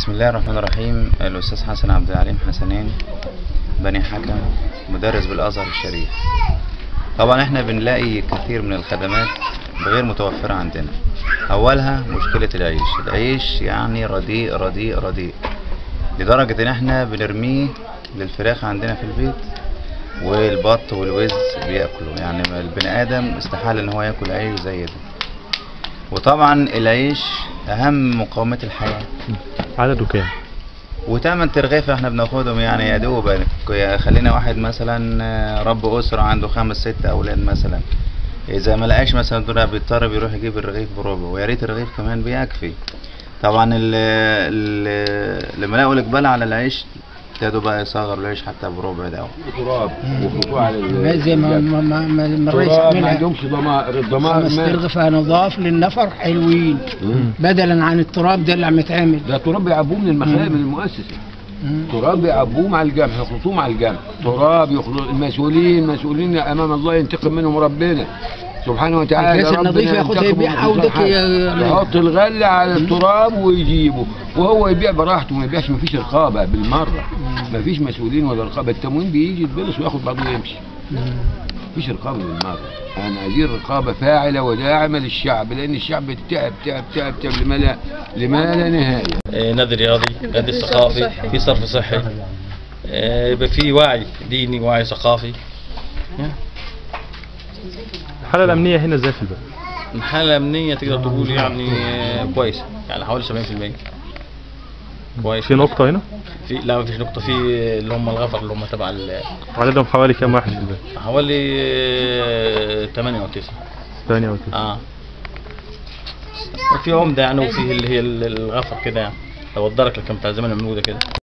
بسم الله الرحمن الرحيم الأستاذ حسن عبد العليم حسنين بني حكم مدرس بالأزهر الشريف طبعا احنا بنلاقي كثير من الخدمات غير متوفرة عندنا أولها مشكلة العيش العيش يعني رديء رديء رديء لدرجة إن احنا بنرميه للفراخ عندنا في البيت والبط والوز بياكلوا يعني البني آدم استحال إن هو ياكل عيش زي ده وطبعا العيش أهم مقومات الحياة عدده كام؟ وتمن ترغيفة احنا بناخدهم يعني يا دوب يعني خلينا واحد مثلا آه، رب أسرة عنده خمس ست أولاد مثلا إذا ما لقاش مثلا دول بيضطر بيروح يجيب الرغيف بربع ويا ريت الرغيف كمان بيكفي طبعا ال- ال- لما لقوا الإقبال على العيش ابتدوا بقى يصغروا العيش حتى بربع ده تراب ويحطوه على ما ال- زي ما ما ما, ما ما الرئيس تراب ما عملها عندهمش ضمائر الضمائر خمس ما ترغفة نضاف للنفر حلوين مم. بدلا عن التراب ده اللي عم يتعمل ده تراب يعبوه من المخابز المؤسسه مم. تراب يعبوه مع الجمع يخلطوه مع الجمع تراب يخلط المسؤولين مسؤولين امام الله ينتقم منهم ربنا سبحانه وتعالى الكاس ربنا النظيف ياخدها ينتقم يبيعها من ودك كل حاجة. ي- يحط الغله على التراب ويجيبه وهو يبيع براحته ما يبيعش ما فيش رقابه بالمره ما فيش مسؤولين ولا رقابه التموين بيجي يتبلص وياخد بعضه ويمشي مفيش رقابه بالمره انا عايزين رقابه فاعله وداعمه للشعب لان الشعب تعب تعب تعب تعب لما لا لما لا نهايه آه، نادي رياضي نادي ثقافي في صرف صحي آه، يبقى في وعي ديني وعي ثقافي الحالة الأمنية هنا ازاي في البلد؟ الحالة الأمنية تقدر تقول يعني آه، كويسة يعني حوالي 70% كويس في نقطة هنا في لا مفيش نقطة في اللي هم الغفر اللي هم تبع ال- عددهم حوالي كام واحد في البلد؟ حوالي 8 أو 9 ثانية أو تسعة اه وفي عمدة يعني وفي اللي هي ال- الغفر كده يعني لو الدرك اللي كان بتاع زمان موجودة كده